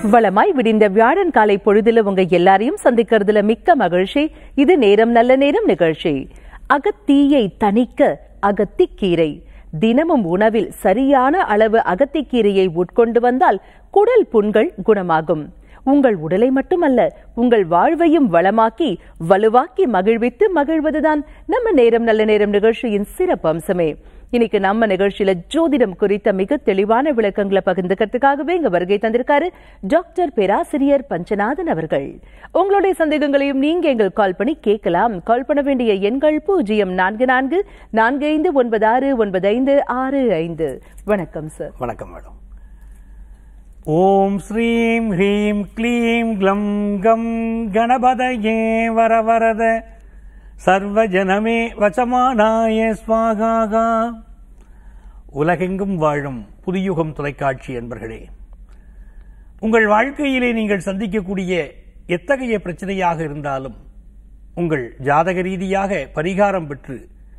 வளமாய் விடிந்த வியாழன் காலை பொழுதுல உங்க எல்லாரையும் சந்திக்கிறதுல மிக்க மகிழ்ச்சி இது நேரம் நல்ல நேரம் நிகழ்ச்சி அகத்தீயை தணிக்க அகத்திக்கீரை தினமும் உணவில் சரியான அளவு அகத்திக்கீரையை உட்கொண்டு வந்தால் குடல் புண்கள் குணமாகும் உங்கள் உடலை மட்டுமல்ல உங்கள் வாழ்வையும் வளமாக்கி வலுவாக்கி மகிழ்வித்து மகிழ்வதுதான் நம்ம நேரம் நல்ல நேரம் நிகழ்ச்சியின் சிறப்பு அம்சமே இன்னைக்கு நம்ம நிகழ்ச்சியில ஜோதிடம் குறித்த மிக தெளிவான விளக்கங்களை பகிர்ந்துக்கிறதுக்காகவே இங்க வருகை தந்திருக்காரு டாக்டர் பேராசிரியர் பஞ்சநாதன் அவர்கள் உங்களுடைய சந்தேகங்களையும் நீங்க எங்கள் கால் பண்ணி கேட்கலாம் கால் பண்ண வேண்டிய எண்கள் பூஜ்ஜியம் நான்கு நான்கு நான்கு ஐந்து ஒன்பது ஆறு ஒன்பது ஐந்து ஆறு ஐந்து வணக்கம் சார் வணக்கம் மேடம் ஓம் ஸ்ரீம் ஹ்ரீம் க்ளீம் க்ளம் கம் கணபதயே வரவரத சர்வஜனமே வசமானாய ஸ்வாகாகா உலகெங்கும் வாழும் புதியுகம் தொலைக்காட்சி என்பர்களே உங்கள் வாழ்க்கையிலே நீங்கள் சந்திக்கக்கூடிய எத்தகைய பிரச்சனையாக இருந்தாலும் உங்கள் ஜாதக ரீதியாக பரிகாரம் பெற்று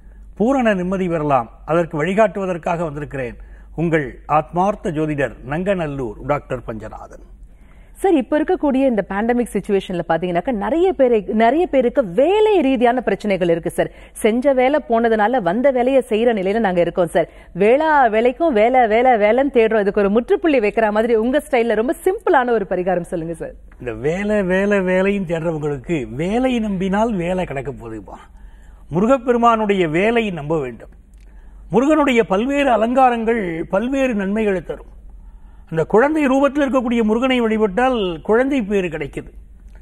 பூரண நிம்மதி பெறலாம் அதற்கு வழிகாட்டுவதற்காக வந்திருக்கிறேன் உங்கள் ஆத்மார்த்த ஜோதிடர் நங்கநல்லூர் டாக்டர் பஞ்சநாதன் சார் இப்ப இருக்கக்கூடிய இந்த பேண்டமிக் சுச்சுவேஷன்ல பாத்தீங்கன்னாக்கா நிறைய பேரு நிறைய பேருக்கு வேலை ரீதியான பிரச்சனைகள் இருக்கு சார் செஞ்ச வேலை போனதுனால வந்த வேலையை செய்யற நிலையில நாங்க இருக்கோம் சார் வேளா வேலைக்கும் வேலை வேலை வேலைன்னு தேடுறோம் இதுக்கு ஒரு முற்றுப்புள்ளி வைக்கிற மாதிரி உங்க ஸ்டைல்ல ரொம்ப சிம்பிளான ஒரு பரிகாரம் சொல்லுங்க சார் இந்த வேலை வேலை வேலையும் தேடுறவங்களுக்கு வேலை நம்பினால் வேலை கிடைக்க போகுதுப்பா முருகப்பெருமானுடைய வேலையை நம்ப வேண்டும் முருகனுடைய பல்வேறு அலங்காரங்கள் பல்வேறு நன்மைகளை தரும் அந்த குழந்தை ரூபத்தில் இருக்கக்கூடிய முருகனை வழிபட்டால் குழந்தை பேறு கிடைக்குது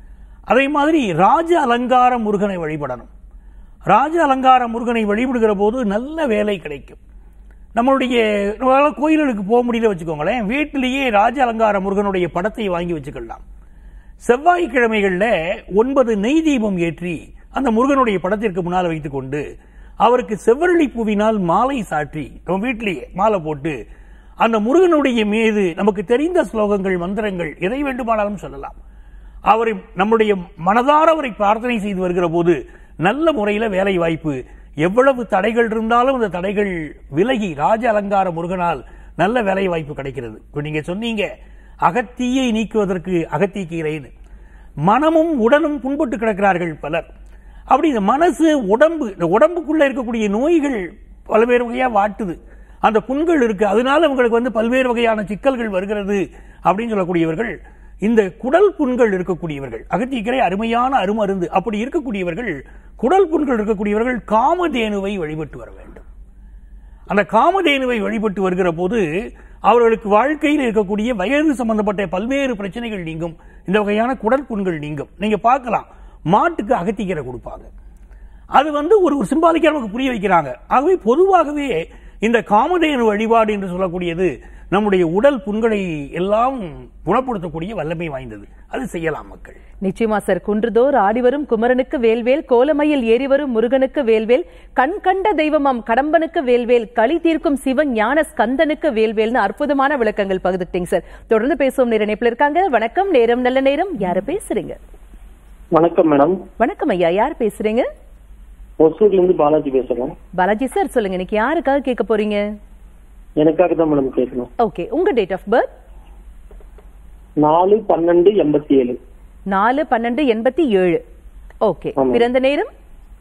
அதே மாதிரி ராஜ அலங்கார முருகனை வழிபடணும் ராஜ அலங்கார முருகனை வழிபடுகிற போது நல்ல வேலை கிடைக்கும் நம்மளுடைய நம்மளால கோயில்களுக்கு போக முடியல வச்சுக்கோங்களேன் வீட்டிலேயே ராஜ அலங்கார முருகனுடைய படத்தை வாங்கி வச்சுக்கலாம் செவ்வாய்க்கிழமைகளில் ஒன்பது நெய் தீபம் ஏற்றி அந்த முருகனுடைய படத்திற்கு முன்னால் வைத்துக்கொண்டு அவருக்கு செவ்வரளி பூவினால் மாலை சாற்றி நம்ம வீட்டிலேயே மாலை போட்டு அந்த முருகனுடைய மீது நமக்கு தெரிந்த ஸ்லோகங்கள் மந்திரங்கள் எதை வேண்டுமானாலும் சொல்லலாம் அவரை நம்முடைய மனதார அவரை பிரார்த்தனை செய்து வருகிற போது நல்ல முறையில வேலை வாய்ப்பு எவ்வளவு தடைகள் இருந்தாலும் அந்த தடைகள் விலகி ராஜ அலங்கார முருகனால் நல்ல வேலை வாய்ப்பு கிடைக்கிறது இப்ப நீங்க சொன்னீங்க அகத்தீயை நீக்குவதற்கு அகத்தி கீரைன்னு மனமும் உடலும் புண்பட்டு கிடக்கிறார்கள் பலர் அப்படி இந்த மனசு உடம்பு இந்த உடம்புக்குள்ள இருக்கக்கூடிய நோய்கள் பல்வேறு வகையா வாட்டுது அந்த புண்கள் இருக்கு அதனால உங்களுக்கு வந்து பல்வேறு வகையான சிக்கல்கள் வருகிறது அப்படின்னு சொல்லக்கூடியவர்கள் இந்த குடல் புண்கள் இருக்கக்கூடியவர்கள் அகத்திக்கரை அருமையான அருமருந்து அப்படி இருக்கக்கூடியவர்கள் குடல் புண்கள் இருக்கக்கூடியவர்கள் காமதேனுவை வழிபட்டு வர வேண்டும் அந்த காமதேனுவை வழிபட்டு வருகிற போது அவர்களுக்கு வாழ்க்கையில் இருக்கக்கூடிய வயது சம்பந்தப்பட்ட பல்வேறு பிரச்சனைகள் நீங்கும் இந்த வகையான குடல் புண்கள் நீங்கும் நீங்க பார்க்கலாம் மாட்டுக்கு அகத்திக்கீரை கொடுப்பாங்க அது வந்து ஒரு ஒரு சிம்பாலிக்கா நமக்கு புரிய வைக்கிறாங்க ஆகவே பொதுவாகவே இந்த காமதேனு வழிபாடு என்று சொல்லக்கூடியது நம்முடைய உடல் புண்களை எல்லாம் குணப்படுத்தக்கூடிய வல்லமை வாய்ந்தது அது செய்யலாம் மக்கள் நிச்சயமா சார் குன்றுதோர் ஆடிவரும் குமரனுக்கு வேல்வேல் கோலமையில் ஏறி வரும் முருகனுக்கு வேல்வேல் கண் கண்ட தெய்வமாம் கடம்பனுக்கு வேல்வேல் களி தீர்க்கும் சிவன் ஞான ஸ்கந்தனுக்கு வேல்வேல்னு அற்புதமான விளக்கங்கள் பகிர்ந்துட்டீங்க சார் தொடர்ந்து பேசுவோம் நேர இணைப்புல இருக்காங்க வணக்கம் நேரம் நல்ல நேரம் யார பேசுறீங்க வணக்கம் மேடம் வணக்கம் ஐயா யார் பேசுறீங்க ஒசூர்ல இருந்து பாலாஜி பேசுறேன் பாலாஜி சார் சொல்லுங்க இன்னைக்கு யாருக்காக கேட்க போறீங்க எனக்காக தான் மேடம் கேட்கணும் ஓகே உங்க டேட் ஆஃப் பர்த் நாலு பன்னெண்டு எண்பத்தி ஏழு நாலு பன்னெண்டு எண்பத்தி ஏழு ஓகே ஆமா. பிறந்த நேரம்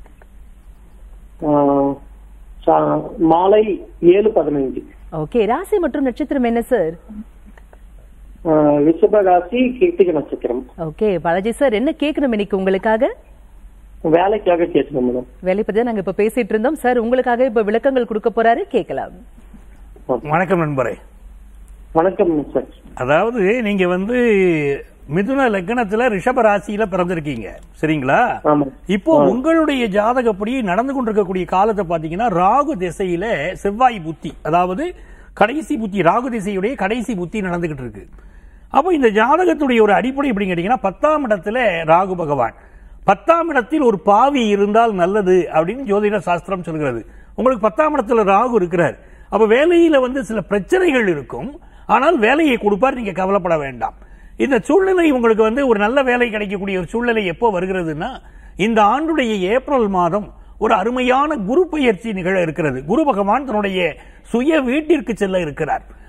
ஆஹ், சா- மாலை ஏழு பதினைஞ்சு ஓகே ராசி மற்றும் நட்சத்திரம் என்ன சார் ஆஹ், ரிஷபராசி கிருத்திக நட்சத்திரம் ஓகே பாலாஜி சார் என்ன கேட்கணும் இன்னைக்கு உங்களுக்காக வேலைக்காக கேட்கணும் மேடம் வேலை பத்தி தான் நாங்க இப்ப பேசிட்டு இருந்தோம் சார் உங்களுக்காக இப்ப விளக்கங்கள் கொடுக்க போறாரு கேட்கலாம் வணக்கம் நண்பரே வணக்கம் சார் அதாவது நீங்க வந்து மிதுன லக்னத்துல ரிஷப ராசியில பிறந்திருக்கீங்க சரிங்களா ஆமா இப்போ உங்களுடைய ஜாதகப்படி நடந்து கொண்டிருக்கக்கூடிய காலத்தை பாத்தீங்கன்னா ராகு திசையில செவ்வாய் புத்தி அதாவது கடைசி புத்தி ராகு திசையுடைய கடைசி புத்தி நடந்துகிட்டு இருக்கு அப்போ இந்த ஜாதகத்துடைய ஒரு அடிப்படை எப்படின்னு கேட்டீங்கன்னா பத்தாம் இடத்துல ராகு பகவான் பத்தாம் இடத்தில் ஒரு பாவி இருந்தால் நல்லது அப்படின்னு ஜோதிட சாஸ்திரம் சொல்கிறது உங்களுக்கு பத்தாம் இடத்துல ராகு இருக்கிறார் அப்ப வேலையில வந்து சில பிரச்சனைகள் இருக்கும் ஆனால் வேலையை கொடுப்பார் நீங்க கவலைப்பட வேண்டாம் இந்த சூழ்நிலை உங்களுக்கு வந்து ஒரு நல்ல வேலை கிடைக்கக்கூடிய ஒரு சூழ்நிலை எப்போ வருகிறதுன்னா இந்த ஆண்டுடைய ஏப்ரல் மாதம் ஒரு அருமையான குரு பெயர்ச்சி நிகழ இருக்கிறது குரு பகவான் தன்னுடைய சுய வீட்டிற்கு செல்ல இருக்கிறார்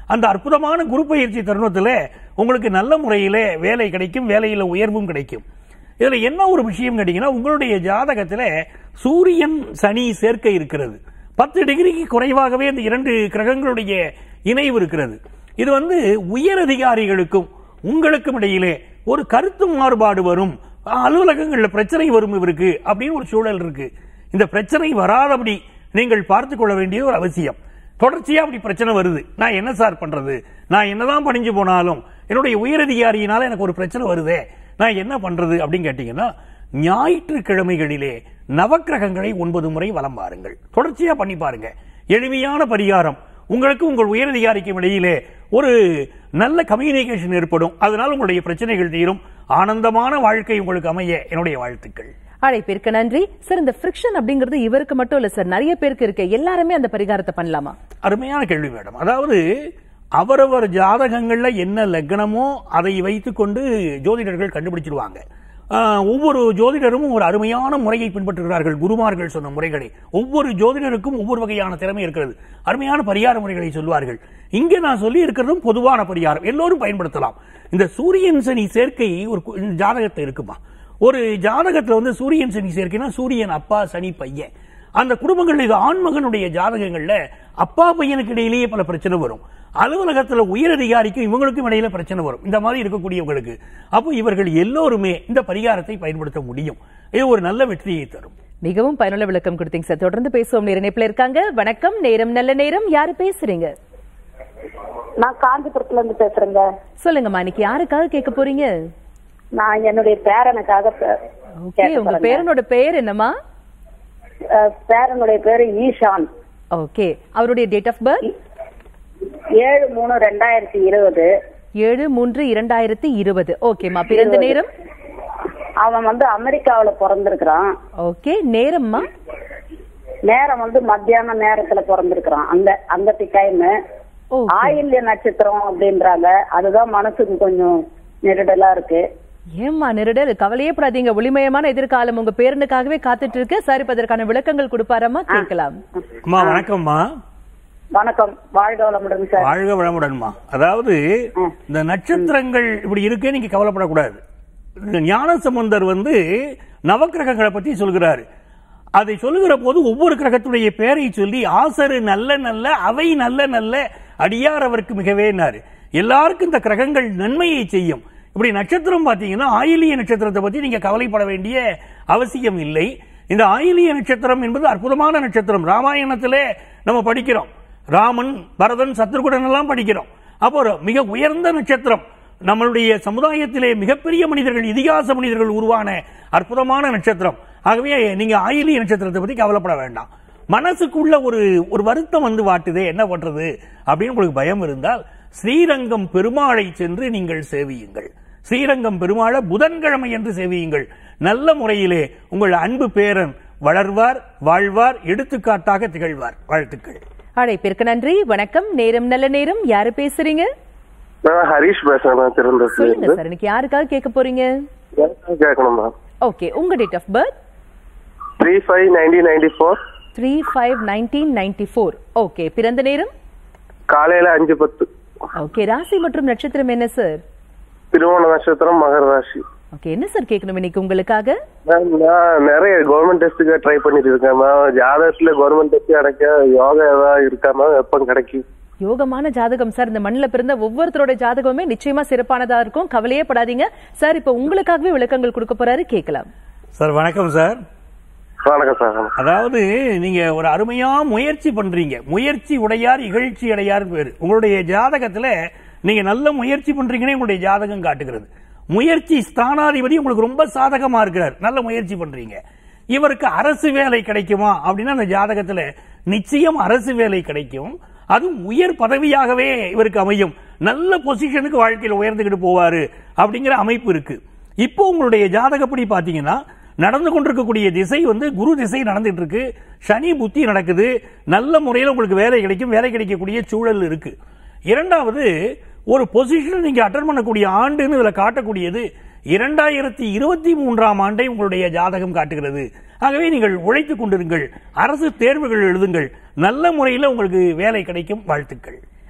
அந்த அற்புதமான குரு பயிற்சி தருணத்தில் உங்களுக்கு நல்ல முறையிலே வேலை கிடைக்கும் வேலையில உயர்வும் கிடைக்கும் இதுல என்ன ஒரு விஷயம் கேட்டீங்கன்னா உங்களுடைய ஜாதகத்துல சூரியன் சனி சேர்க்கை இருக்கிறது பத்து டிகிரிக்கு குறைவாகவே இந்த இரண்டு கிரகங்களுடைய இணைவு இருக்கிறது இது வந்து உயர் அதிகாரிகளுக்கும் உங்களுக்கும் இடையிலே ஒரு கருத்து மாறுபாடு வரும் அலுவலகங்கள்ல பிரச்சனை வரும் இவருக்கு அப்படின்னு ஒரு சூழல் இருக்கு இந்த பிரச்சனை வராதபடி நீங்கள் பார்த்து கொள்ள வேண்டிய ஒரு அவசியம் தொடர்ச்சியா அப்படி பிரச்சனை வருது நான் என்ன சார் பண்றது நான் என்னதான் பணிஞ்சு போனாலும் என்னுடைய உயரதிகாரியினால எனக்கு ஒரு பிரச்சனை வருதே நான் என்ன பண்றது அப்படின்னு கேட்டீங்கன்னா ஞாயிற்றுக்கிழமைகளிலே நவக்கிரகங்களை ஒன்பது முறை வலம் பாருங்கள் தொடர்ச்சியா பண்ணி பாருங்க எளிமையான பரிகாரம் உங்களுக்கு உங்கள் உயரதிகாரிக்கும் இடையிலே ஒரு நல்ல கம்யூனிகேஷன் ஏற்படும் அதனால் உங்களுடைய பிரச்சனைகள் தீரும் ஆனந்தமான வாழ்க்கை உங்களுக்கு அமைய என்னுடைய வாழ்த்துக்கள் அழைப்பிற்கு நன்றி சார் இந்த ஃபிரிக்ஷன் அப்படிங்கிறது இவருக்கு மட்டும் இல்ல சார் நிறைய பேருக்கு இருக்கு எல்லாருமே அந்த பரிகாரத்தை பண்ணலாமா அருமையான கேள்வி மேடம் அதாவது அவரவர் ஜாதகங்கள்ல என்ன லக்னமோ அதை வைத்துக்கொண்டு ஜோதிடர்கள் கண்டுபிடிச்சிருவாங்க ஆஹ், ஒவ்வொரு ஜோதிடரும் ஒரு அருமையான முறையை பின்பற்றுகிறார்கள் குருமார்கள் சொன்ன முறைகளை ஒவ்வொரு ஜோதிடருக்கும் ஒவ்வொரு வகையான திறமை இருக்கிறது அருமையான பரிகார முறைகளை சொல்வார்கள் இங்கே நான் சொல்லி இருக்கிறதும் பொதுவான பரிகாரம் எல்லோரும் பயன்படுத்தலாம் இந்த சூரியன் சனி சேர்க்கை ஒரு கு- ஜாதகத்தை இருக்குமா ஒரு ஜாதகத்துல வந்து சூரியன் சனி சேர்க்கைனா சூரியன் அப்பா சனி பையன் அந்த குடும்பங்கள்ல இது ஆண்மகனுடைய ஜாதகங்கள்ல அப்பா பையனுக்கு இடையிலேயே பல பிரச்சனை வரும் அலுவலகத்துல உயர் அதிகாரிக்கும் இவங்களுக்கும் இடையில பிரச்சனை வரும் இந்த மாதிரி இருக்கக்கூடியவங்களுக்கு அப்போ இவர்கள் எல்லோருமே இந்த பரிகாரத்தை பயன்படுத்த முடியும் இது ஒரு நல்ல வெற்றியை தரும் மிகவும் பயனுள்ள விளக்கம் கொடுத்தீங்க சார் தொடர்ந்து பேசுவோம் நேர இணைப்புல இருக்காங்க வணக்கம் நேரம் நல்ல நேரம் யாரு பேசுறீங்க நான் காஞ்சிபுரத்துல இருந்து பேசுறேங்க சொல்லுங்கம்மா இன்னைக்கு யாருக்காக கேட்க போறீங்க நான் என்னுடைய பேரனுக்காக பே- ஓகே கேட்க உங்க போறேங்க. பேரனோட பேர் என்னம்மா அஹ், பேரனுடைய பேரு ஈஷான் ஓகே அவருடைய டேட் ஆஃப் பர்த் ஏழு மூணு ரெண்டாயிரத்தி இருபது ஏழு மூன்று இரண்டாயிரத்தி இருபது ஓகேம்மா பிறந்த நேரம் அவன் வந்து அமெரிக்காவுல பிறந்திருக்கிறான் ஓகே நேரம்மா நேரம் வந்து மத்தியான நேரத்துல பிறந்திருக்கிறான் அந்த அந்த டைம் ஓகே ஆயில்ய நட்சத்திரம் அப்படின்றாங்க அதுதான் மனசுக்கு கொஞ்சம் நெருடலா இருக்கு ஏம்மா நெருடல் கவலையே படாதீங்க ஒளிமயமான எதிர்காலம் உங்க பேரனுக்காகவே காத்துட்டு இருக்கு சார் இப்ப அதற்கான விளக்கங்கள் கொடுப்பாரம்மா கேட்கலாம் அம்மா வணக்கம்மா வணக்கம் வாழ்க வளமுடன் சார் வாழ்க வளமுடன்மா அதாவது இந்த நட்சத்திரங்கள் இப்படி இருக்கே நீங்க கவலைப்படக்கூடாது இந்த ஞான சம்பந்தர் வந்து நவக்கிரகங்களை பத்தி சொல்கிறாரு அதை சொல்லுகிற போது ஒவ்வொரு கிரகத்துடைய பெயரை சொல்லி ஆசரு நல்ல நல்ல அவை நல்ல நல்ல அடியார் அவருக்கு மிகவேனாரு எல்லாருக்கும் இந்த கிரகங்கள் நன்மையை செய்யும் இப்படி நட்சத்திரம் பாத்தீங்கன்னா ஆயிலிய நட்சத்திரத்தை பத்தி நீங்க கவலைப்பட வேண்டிய அவசியம் இல்லை இந்த ஆயிலிய நட்சத்திரம் என்பது அற்புதமான நட்சத்திரம் ராமாயணத்திலே நம்ம படிக்கிறோம் ராமன் பரதன் சத்ருகுடன் எல்லாம் படிக்கிறோம் அப்போ ஒரு மிக உயர்ந்த நட்சத்திரம் நம்மளுடைய சமுதாயத்திலே மிகப்பெரிய மனிதர்கள் இதிகாச மனிதர்கள் உருவான அற்புதமான நட்சத்திரம் ஆகவே நீங்க ஆயிலிய நட்சத்திரத்தை பத்தி கவலைப்பட வேண்டாம் மனசுக்குள்ள ஒரு ஒரு வருத்தம் வந்து வாட்டுதே என்ன பண்றது அப்படின்னு உங்களுக்கு பயம் இருந்தால் ஸ்ரீரங்கம் பெருமாளை சென்று நீங்கள் சேவியுங்கள் ஸ்ரீரங்கம் பெருமாளை புதன்கிழமை என்று சேவியுங்கள் நல்ல முறையிலே உங்கள் அன்பு பேரன் வளர்வார் வாழ்வார் எடுத்துக்காட்டாக திகழ்வார் வாழ்த்துக்கள் அழைப்பிற்கு நன்றி வணக்கம் நேரம் நல்ல நேரம் யாரு பேசுறீங்க நான் ஹரிஷ் பேசுறேன் நான் சொல்லுங்க திருந்தத்துல சார் இன்னைக்கு யாருக்காக கேட்க போறீங்க கேட்கணுமா ஓகே உங்க date of birth three five nineteen ninety four three five nineteen ninety four okay பிறந்த நேரம் காலையில அஞ்சு பத்து ஓகே ராசி மற்றும் நட்சத்திரம் என்ன சார் திருவோண நட்சத்திரம் மகர ராசி ஓகே என்ன சார் கேட்கணும் இன்னைக்கு உங்களுக்காக நான் நான் நிறைய கவர்மெண்ட் டெஸ்ட்டுக்கு ட்ரை பண்ணிட்டு இருக்கேன் மேம் ஜாதகத்துல கவர்மெண்ட் டெஸ்ட் கிடைக்க யோகா ஏதாவது இருக்கா மேம் எப்போ கிடைக்கும் யோகமான ஜாதகம் சார் இந்த மண்ணில் பிறந்த ஒவ்வொருத்தரோட ஜாதகமுமே நிச்சயமா சிறப்பானதா இருக்கும் கவலையே படாதீங்க சார் இப்ப உங்களுக்காகவே விளக்கங்கள் கொடுக்க போறாரு கேட்கலாம் சார் வணக்கம் சார் வணக்கம் சார் வணக்கம். அதாவது நீங்க ஒரு அருமையா முயற்சி பண்றீங்க முயற்சி உடையார் இகழ்ச்சி அடையார் பேரு உங்களுடைய ஜாதகத்துல நீங்க நல்ல முயற்சி பண்றீங்கன்னு உங்களுடைய ஜாதகம் காட்டுகிறது முயற்சி ஸ்தானாதிபதி உங்களுக்கு ரொம்ப சாதகமா இருக்கிறார் நல்ல முயற்சி பண்றீங்க இவருக்கு அரசு வேலை கிடைக்குமா அப்படின்னா அந்த ஜாதகத்துல நிச்சயம் அரசு வேலை கிடைக்கும் அதுவும் உயர் பதவியாகவே இவருக்கு அமையும் நல்ல பொசிஷனுக்கு வாழ்க்கையில் உயர்ந்துகிட்டு போவாரு அப்படிங்கிற அமைப்பு இருக்கு இப்போ உங்களுடைய ஜாதகப்படி பாத்தீங்கன்னா நடந்து கொண்டிருக்கக்கூடிய திசை வந்து குரு திசை நடந்துட்டு இருக்கு சனி புத்தி நடக்குது நல்ல முறையில் உங்களுக்கு வேலை கிடைக்கும் வேலை கிடைக்கக்கூடிய சூழல் இருக்கு இரண்டாவது ஒரு பொசிஷன் நீங்க அட்டன் பண்ணக்கூடிய ஆண்டுன்னு இதுல காட்டக்கூடியது இரண்டாயிரத்தி இருபத்தி மூன்றாம் ஆண்டை உங்களுடைய ஜாதகம் காட்டுகிறது ஆகவே நீங்கள் உழைத்துக் கொண்டிருங்கள் அரசு தேர்வுகள் எழுதுங்கள் நல்ல முறையில் உங்களுக்கு வேலை கிடைக்கும் வாழ்த்துக்கள்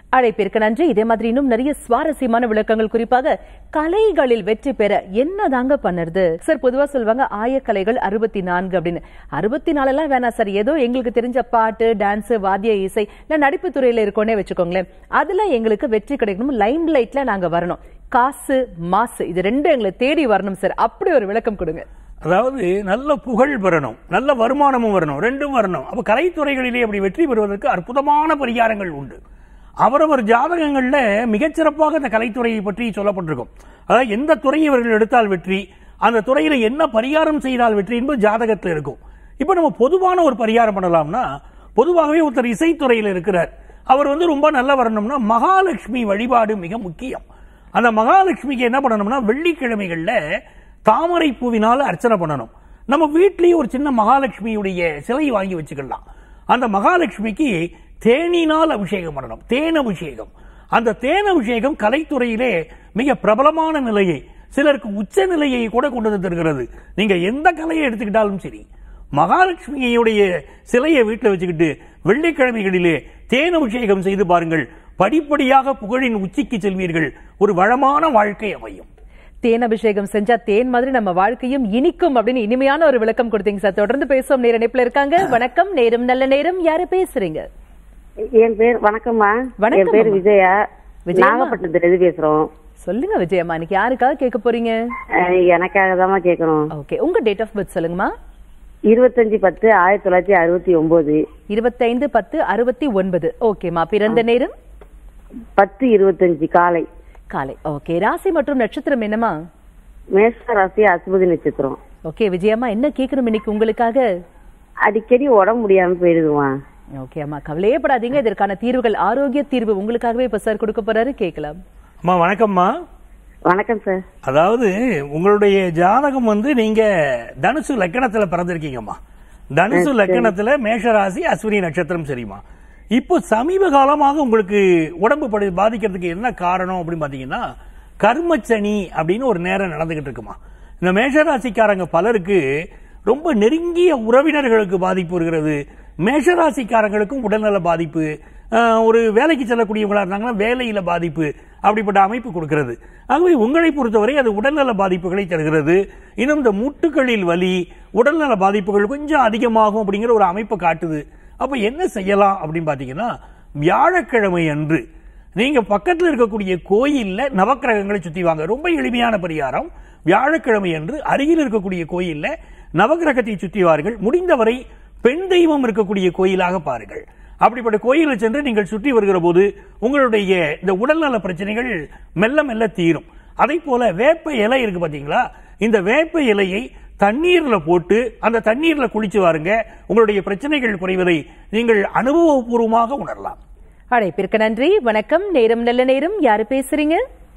அழைப்பிற்கு நன்றி இதே மாதிரி இன்னும் நிறைய சுவாரஸ்யமான விளக்கங்கள் குறிப்பாக கலைகளில் வெற்றி பெற என்னதாங்க பண்ணுறது சார் பொதுவா சொல்லுவாங்க ஆயக்கலைகள் அறுபத்தி நான்கு அப்படின்னு அறுபத்தி நாலெல்லாம் வேணாம் சார் ஏதோ எங்களுக்கு தெரிஞ்ச பாட்டு டான்ஸ் வாத்திய இசை இல்ல நடிப்பு துறையில இருக்கோனே வச்சுக்கோங்களேன் அதுல எங்களுக்கு வெற்றி கிடைக்கணும் லைம் லைட்ல நாங்க வரணும் காசு மாசு இது ரெண்டும் எங்களை தேடி வரணும் சார் அப்படி ஒரு விளக்கம் கொடுங்க அதாவது நல்ல புகழ் பெறணும் நல்ல வருமானமும் வரணும் ரெண்டும் வரணும் அப்ப கலைத்துறைகளிலே அப்படி வெற்றி பெறுவதற்கு அற்புதமான பரிகாரங்கள் உண்டு அவரவர் ஜாதகங்கள்ல மிகச்சிறப்பாக இந்த கலைத்துறையை பற்றி சொல்லப்பட்டிருக்கும் அதாவது எந்த துறையை இவர்கள் எடுத்தால் வெற்றி அந்த துறையில என்ன பரிகாரம் செய்தால் வெற்றி என்பது ஜாதகத்தில் இருக்கும் இப்ப நம்ம பொதுவான ஒரு பரிகாரம் பண்ணலாம்னா பொதுவாகவே ஒருத்தர் இசைத்துறையில் இருக்கிறார் அவர் வந்து ரொம்ப நல்லா வரணும்னா மகாலட்சுமி வழிபாடு மிக முக்கியம் அந்த மகாலட்சுமிக்கு என்ன பண்ணணும்னா வெள்ளிக்கிழமைகள்ல தாமரை பூவினால அர்ச்சனை பண்ணணும் நம்ம வீட்லயே ஒரு சின்ன மகாலட்சுமியுடைய சிலை வாங்கி வச்சுக்கலாம் அந்த மகாலட்சுமிக்கு தேனினால் அபிஷேகம் பண்ணணும் தேன் அபிஷேகம் அந்த தேன் அபிஷேகம் கலைத்துறையிலே மிக பிரபலமான நிலையை சிலருக்கு உச்ச நிலையை கூட கொண்டு வந்து தருகிறது நீங்க எந்த கலையை எடுத்துக்கிட்டாலும் சரி மகாலட்சுமியுடைய சிலையை வீட்டில் வச்சுக்கிட்டு வெள்ளிக்கிழமைகளிலே தேன் அபிஷேகம் செய்து பாருங்கள் படிப்படியாக புகழின் உச்சிக்கு செல்வீர்கள் ஒரு வளமான வாழ்க்கை அமையும் தேன் அபிஷேகம் செஞ்சா தேன் மாதிரி நம்ம வாழ்க்கையும் இனிக்கும் அப்படின்னு இனிமையான ஒரு விளக்கம் கொடுத்தீங்க சார் தொடர்ந்து பேசுவோம் நேர இணைப்புல இருக்காங்க வணக்கம் நேரம் நல்ல நேரம் யாரு பேசுறீங்க என் பேர் வணக்கம்மா வணக்கம் என் பேர் அம்மா. விஜயா விஜயம்மா. நாகப்பட்டினத்துல இருந்து பேசுறோம் சொல்லுங்க விஜயம்மா இன்னைக்கு யாருக்காக கேட்க போறீங்க அஹ் எனக்காக தாம்மா கேட்கணும் ஓகே உங்க டேட் ஆஃப் பர்த் சொல்லுங்கம்மா இருபத்தஞ்சு பத்து ஆயிரத்தி தொள்ளாயிரத்தி அறுபத்தி ஒன்பது இருபத்தைந்து பத்து அறுபத்தி ஒன்பது ஓகேம்மா பிறந்த நேரம் பத்து இருபத்தஞ்சு காலை காலை ஓகே ராசி மற்றும் நட்சத்திரம் என்னம்மா மேஷ ராசி அசுபதி நட்சத்திரம் ஓகே விஜயம்மா என்ன கேட்கணும் இன்னைக்கு உங்களுக்காக அடிக்கடி உடம்பு முடியாம போயிடுதுமா ஓகே அம்மா கவலையே படாதீங்க இதற்கான தீர்வுகள் ஆரோக்கிய தீர்வு உங்களுக்காகவே இப்ப சார் கொடுக்க போறாரு கேட்கலாம் அம்மா வணக்கம்மா வணக்கம் சார் அதாவது உங்களுடைய ஜாதகம் வந்து நீங்க தனுசு லக்கணத்துல பிறந்திருக்கீங்கம்மா தனுசு லக்கணத்துல மேஷராசி அஸ்வினி நட்சத்திரம் சரிம்மா இப்போ சமீப காலமாக உங்களுக்கு உடம்பு படி பாதிக்கிறதுக்கு என்ன காரணம் அப்படின்னு பாத்தீங்கன்னா கர்மச்சனி அப்படின்னு ஒரு நேரம் நடந்துகிட்டு இருக்குமா இந்த மேஷராசிக்காரங்க பலருக்கு ரொம்ப நெருங்கிய உறவினர்களுக்கு பாதிப்பு வருகிறது மேஷராசிக்காரங்களுக்கும் உடல்நல பாதிப்பு ஆஹ், ஒரு வேலைக்கு செல்லக்கூடியவங்களா இருந்தாங்கன்னா வேலையில பாதிப்பு அப்படிப்பட்ட அமைப்பு கொடுக்கிறது ஆகவே உங்களை பொறுத்தவரை அது உடல்நல பாதிப்புகளை தருகிறது இன்னும் இந்த மூட்டுகளில் வலி உடல்நல பாதிப்புகள் கொஞ்சம் அதிகமாகும் அப்படிங்கிற ஒரு அமைப்பை காட்டுது அப்ப என்ன செய்யலாம் அப்படின்னு பாத்தீங்கன்னா வியாழக்கிழமை அன்று நீங்க பக்கத்துல இருக்கக்கூடிய கோயில்ல நவக்கிரகங்களை சுத்தி வாங்க ரொம்ப எளிமையான பரிகாரம் வியாழக்கிழமை அன்று அருகில் இருக்கக்கூடிய கோயில்ல நவக்கிரகத்தை சுத்தி வாருங்கள் முடிந்தவரை பெண் தெய்வம் இருக்கக்கூடிய கோயிலாக பாருங்கள் அப்படிப்பட்ட கோயிலில் சென்று நீங்கள் சுற்றி வருகிற போது உங்களுடைய இந்த உடல்நல பிரச்சனைகள் மெல்ல மெல்ல தீரும் அதே போல வேப்ப இலை இருக்கு பாத்தீங்களா இந்த வேப்ப இலையை தண்ணீர்ல போட்டு அந்த தண்ணீர்ல குளிச்சு வாருங்க உங்களுடைய பிரச்சனைகள் குறைவதை நீங்கள் அனுபவபூர்வமாக உணரலாம் அழைப்பிற்கு நன்றி வணக்கம் நேரம் நல்ல நேரம் யாரு பேசுறீங்க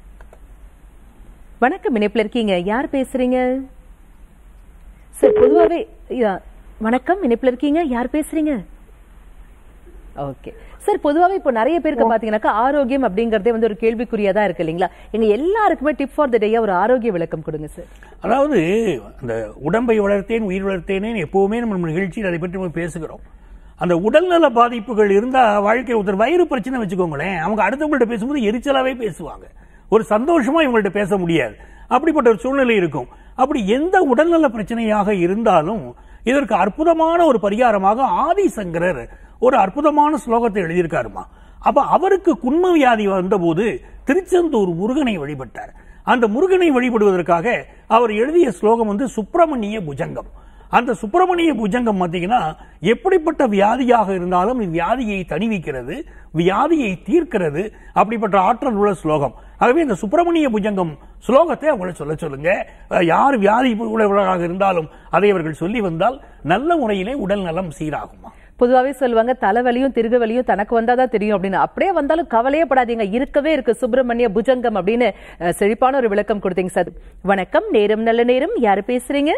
வணக்கம் இணைப்புல இருக்கீங்க யார் பேசுறீங்க சார் பொதுவாவே யா, வணக்கம் இணைப்புல இருக்கீங்க யார் பேசுறீங்க ஓகே சார் பொதுவாவே இப்போ நிறைய பேருக்கு பாத்தீங்கன்னாக்கா ஆரோக்கியம் அப்படிங்கறதே வந்து ஒரு கேள்விக்குறியா தான் இருக்கு இல்லைங்களா எங்க எல்லாருக்குமே டிப் ஃபார் த டேயா ஒரு ஆரோக்கிய விளக்கம் கொடுங்க சார் அதாவது அந்த உடம்பை வளர்த்தேன் உயிர் வளர்த்தேனே எப்பவுமே நம்ம நிகழ்ச்சியில் அதை பற்றி நம்ம பேசுகிறோம் அந்த உடல்நல பாதிப்புகள் இருந்தா வாழ்க்கை ஒருத்தர் வயிறு பிரச்சனை வச்சுக்கோங்களேன் அவங்க அடுத்தவங்கள்ட்ட பேசும்போது எரிச்சலாவே பேசுவாங்க ஒரு சந்தோஷமா இவங்கள்ட்ட பேச முடியாது அப்படிப்பட்ட ஒரு சூழ்நிலை இருக்கும் அப்படி எந்த உடல்நல பிரச்சனையாக இருந்தாலும் இதற்கு அற்புதமான ஒரு பரிகாரமாக ஆதிசங்கரர் ஒரு அற்புதமான ஸ்லோகத்தை எழுதியிருக்காருமா அப்ப அவருக்கு குன்ம வியாதி வந்தபோது திருச்செந்தூர் முருகனை வழிபட்டார் அந்த முருகனை வழிபடுவதற்காக அவர் எழுதிய ஸ்லோகம் வந்து சுப்பிரமணிய புஜங்கம் அந்த சுப்பிரமணிய புஜங்கம் பார்த்தீங்கன்னா எப்படிப்பட்ட வியாதியாக இருந்தாலும் வியாதியை தணிவிக்கிறது வியாதியை தீர்க்கிறது அப்படிப்பட்ட ஆற்றல் உள்ள ஸ்லோகம் ஆகவே இந்த சுப்பிரமணிய புஜங்கம் ஸ்லோகத்தை அவங்களை சொல்ல சொல்லுங்க அஹ் யார் வியாதி உள்ளவர்களாக இருந்தாலும் அதை அவர்கள் சொல்லி வந்தால் நல்ல முறையிலே உடல் நலம் சீராகுமா பொதுவாவே சொல்லுவாங்க தலைவலியும் திருகுவலியும் தனக்கு வந்தாதான் தெரியும் அப்படின்னு அப்படியே வந்தாலும் கவலையே படாதீங்க இருக்கவே இருக்கு சுப்பிரமணிய புஜங்கம் அப்படின்னு அஹ், செழிப்பான ஒரு விளக்கம் கொடுத்தீங்க சார் வணக்கம் நேரம் நல்ல நேரம் யாரு பேசுறீங்க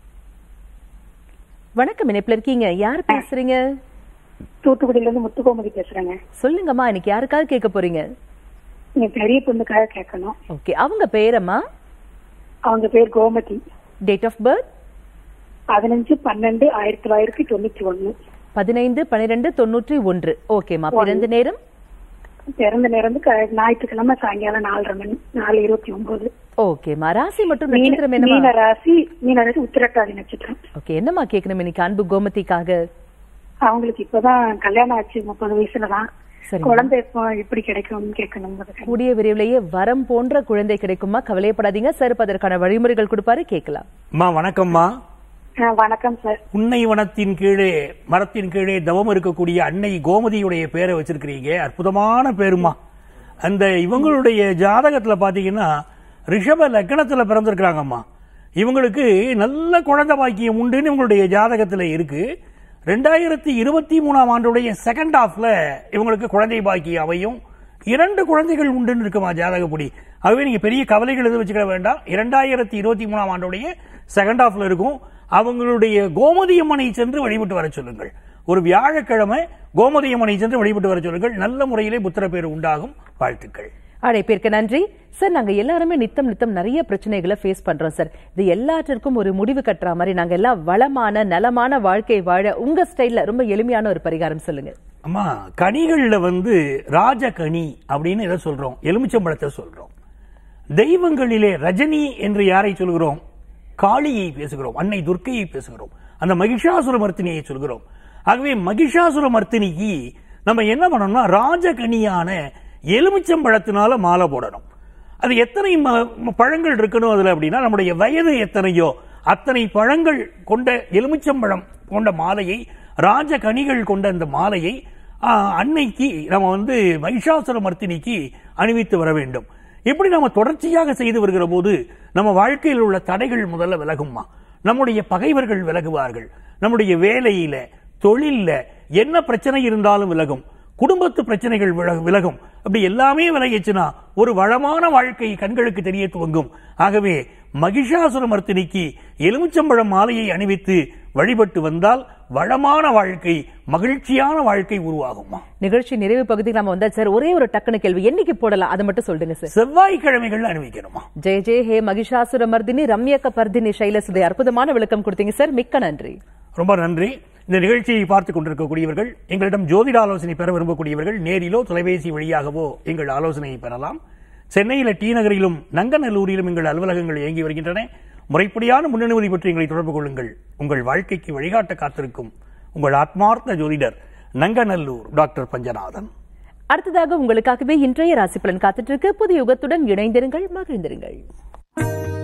வணக்கம் இணைப்புல இருக்கீங்க யார் பேசுறீங்க தூத்துக்குடியில இருந்து முத்துக்கோமதி பேசுறேங்க சொல்லுங்கம்மா இன்னைக்கு யாருக்காக கேட்க போறீங்க என் பெரிய பொண்ணுக்காக கேட்கணும் ஓகே அவங்க பேரம்மா அவங்க பேர் கோமதி டேட் ஆஃப் பர்த் பதினஞ்சு பன்னெண்டு ஆயிரத்தி தொள்ளாயிரத்தி தொண்ணூத்தி ஒண்ணு பதினைந்து பன்னிரெண்டு தொண்ணூற்றி ஒன்று ஓகேம்மா பிறந்த நேரம் பிறந்த நேரம் வந்து க- ஞாயிற்றுக்கிழமை சாயங்காலம் நாலரை மணி நாலு இருபத்தி ஒன்பது ஓகேம்மா ராசி மற்றும் மீன நட்சத்திரம் மீன என்னமா ராசி மீன ராசி உத்திரட்டாதி நட்சத்திரம் ஓகே என்னம்மா கேட்கணும் இன்னைக்கு அன்பு கோமதிக்காக அவங்களுக்கு இப்பதான் கல்யாணம் ஆச்சு முப்பது வயசுலதான் சரிங்க. குழந்தை எப்போ எப்படி கிடைக்கும்னு கேட்கணும் கூடிய விரைவிலேயே வரம் போன்ற குழந்தை கிடைக்குமா கவலையப்படாதீங்க சார் இப்ப அதற்கான வழிமுறைகள் கொடுப்பாரு கேட்கலாம் அம்மா வணக்கம்மா வணக்கம் சார் உன்னை வனத்தின் கீழே மரத்தின் கீழே தவம் இருக்கக்கூடிய அன்னை கோமதியுடைய பேரை வச்சிருக்கிறீங்க அற்புதமான பேருமா அந்த இவங்களுடைய ஜாதகத்துல பாத்தீங்கன்னா ரிஷப லக்னத்துல பிறந்திருக்கிறாங்கம்மா இவங்களுக்கு நல்ல குழந்தை பாக்கியம் உண்டுன்னு இவங்களுடைய ஜாதகத்துல இருக்கு ரெண்டாயிரத்தி இருபத்தி மூணாம் ஆண்டுடைய செகண்ட் ஹாஃப்ல இவங்களுக்கு குழந்தை பாக்கியம் அமையும் இரண்டு குழந்தைகள் உண்டுன்னு இருக்குமா ஜாதகப்படி ஆகவே நீங்க பெரிய கவலைகள் எதுவும் வச்சுக்க வேண்டாம் இரண்டாயிரத்தி இருபத்தி மூணாம் ஆண்டுடைய செகண்ட் ஹாஃப்ல இருக்கும் அவங்களுடைய கோமதியம்மனை சென்று வழிபட்டு வர சொல்லுங்கள் ஒரு வியாழக்கிழமை கோமதியம்மனை சென்று வழிபட்டு வர சொல்லுங்கள் நல்ல முறையிலே புத்திர பேர் உண்டாகும் வாழ்த்துக்கள் அழைப்பிற்கு நன்றி சார் நாங்க எல்லாருமே நித்தம் நித்தம் நிறைய பிரச்சனைகளை ஃபேஸ் பண்றோம் சார் இது எல்லாத்திற்கும் ஒரு முடிவு கட்டுற மாதிரி நாங்க எல்லாம் வளமான நலமான வாழ்க்கை வாழ உங்க ஸ்டைல்ல ரொம்ப எளிமையான ஒரு பரிகாரம் சொல்லுங்க அம்மா கனிகள்ல வந்து ராஜகனி அப்படின்னு எதை சொல்றோம் எலுமிச்சம்பழத்தை சொல்றோம் தெய்வங்களிலே ரஜினி என்று யாரை சொல்கிறோம் காளியை பேசுகிறோம் அன்னை துர்க்கையை பேசுகிறோம் அந்த மகிஷாசுர மர்த்தினியை சொல்கிறோம் ஆகவே மகிஷாசுர மர்த்தினிக்கு நம்ம என்ன பண்ணணும்னா ராஜகனியான எலுமிச்சம்பழத்தினால மாலை போடணும் அது எத்தனை ம- ம- பழங்கள் இருக்கணும் அதுல அப்படின்னா நம்முடைய வயது எத்தனையோ அத்தனை பழங்கள் கொண்ட எலுமிச்சம்பழம் கொண்ட மாலையை ராஜ கனிகள் கொண்ட அந்த மாலையை ஆ, அன்னைக்கு நம்ம வந்து மகிஷாசுர மர்த்தினிக்கு அணிவித்து வர வேண்டும் இப்படி நம்ம தொடர்ச்சியாக செய்து வருகிற போது நம்ம வாழ்க்கையில் உள்ள தடைகள் முதல்ல விலகுமா நம்முடைய பகைவர்கள் விலகுவார்கள் நம்முடைய வேலையில தொழில்ல என்ன பிரச்சனை இருந்தாலும் விலகும் குடும்பத்து பிரச்சனைகள் விலகு- விலகும் அப்படி எல்லாமே விலகிச்சுன்னா ஒரு வளமான வாழ்க்கை கண்களுக்கு தெரிய துவங்கும் ஆகவே மகிஷாசுர மர்த்தினிக்கு எலுமிச்சம்பழம் மாலையை அணிவித்து வழிபட்டு வந்தால் வளமான வாழ்க்கை மகிழ்ச்சியான வாழ்க்கை உருவாகுமா நிகழ்ச்சி நிறைவு பகுதிக்கு நம்ம வந்தா சார் ஒரே ஒரு டக்குனு கேள்வி என்னைக்கு போடலாம் அதை மட்டும் சொல்லுங்க சார் செவ்வாய்க்கிழமைகள் அணிவிக்கணுமா ஜெய ஜெய ஹே மகிஷாசுர மர்தினி ரம்யக்க பர்தினி சைலசுதை அற்புதமான விளக்கம் கொடுத்தீங்க சார் மிக்க நன்றி ரொம்ப நன்றி இந்த நிகழ்ச்சியை பார்த்துக் கொண்டிருக்கக்கூடியவர்கள் எங்களிடம் ஜோதிட ஆலோசனை பெற விரும்பக்கூடியவர்கள் நேரிலோ தொலைபேசி வழியாகவோ எங்கள் ஆலோசனையை பெறலாம் சென்னையில டி நகரிலும் நங்கநல்லூரிலும் எங்கள் அலுவலகங்கள் இயங்கி வருகின்றன முறைப்படியான முன்னனுமதி பற்றி எங்களை தொடர்பு கொள்ளுங்கள் உங்கள் வாழ்க்கைக்கு வழிகாட்ட காத்திருக்கும் உங்கள் ஆத்மார்த்த ஜோதிடர் நங்கநல்லூர் டாக்டர் பஞ்சநாதன் அடுத்ததாக உங்களுக்காகவே இன்றைய ராசி பலன் காத்துட்டு இருக்கு புதிய யுகத்துடன் இணைந்திருங்கள் மகிழ்ந்திருங்கள்